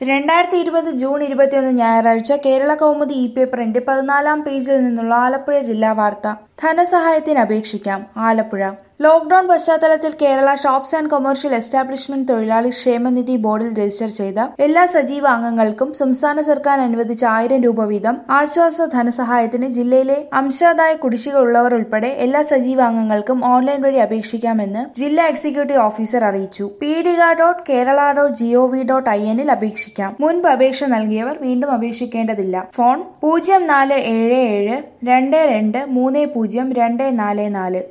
രണ്ടായിരത്തി ഇരുപത് ജൂൺ ഇരുപത്തിയൊന്ന് ഞായറാഴ്ച കേരള കൗമുദി ഇ പേപ്പറിന്റെ പതിനാലാം പേജിൽ നിന്നുള്ള ആലപ്പുഴ ജില്ലാ വാർത്ത ധനസഹായത്തിന് അപേക്ഷിക്കാം ആലപ്പുഴ ലോക്ഡൌൺ പശ്ചാത്തലത്തിൽ Kerala shops and commercial establishment തൊഴിലാളി ക്ഷേമനിധി ബോർഡിൽ രജിസ്റ്റർ ചെയ്ത എല്ലാ സജീവ അംഗങ്ങൾക്കും സംസ്ഥാന സർക്കാർ അനുവദിച്ച ആയിരം രൂപ വീതം ആശ്വാസ ധനസഹായത്തിന് ജില്ലയിലെ അംശാദായ കുടിശ്ശിക ഉള്ളവർ ഉൾപ്പെടെ എല്ലാ സജീവ അംഗങ്ങൾക്കും ഓൺലൈൻ വഴി അപേക്ഷിക്കാമെന്ന് ജില്ലാ എക്സിക്യൂട്ടീവ് ഓഫീസർ അറിയിച്ചു Peedika dot Kerala dot G O V dot I എന്നിൽ അപേക്ഷിക്കാം മുൻപ് അപേക്ഷ നൽകിയവർ വീണ്ടും അപേക്ഷിക്കേണ്ടതില്ല ഫോൺ പൂജ്യം നാല് ഏഴ് ഏഴ് രണ്ട് രണ്ട് മൂന്ന് പൂജ്യം രണ്ട് നാല് നാല്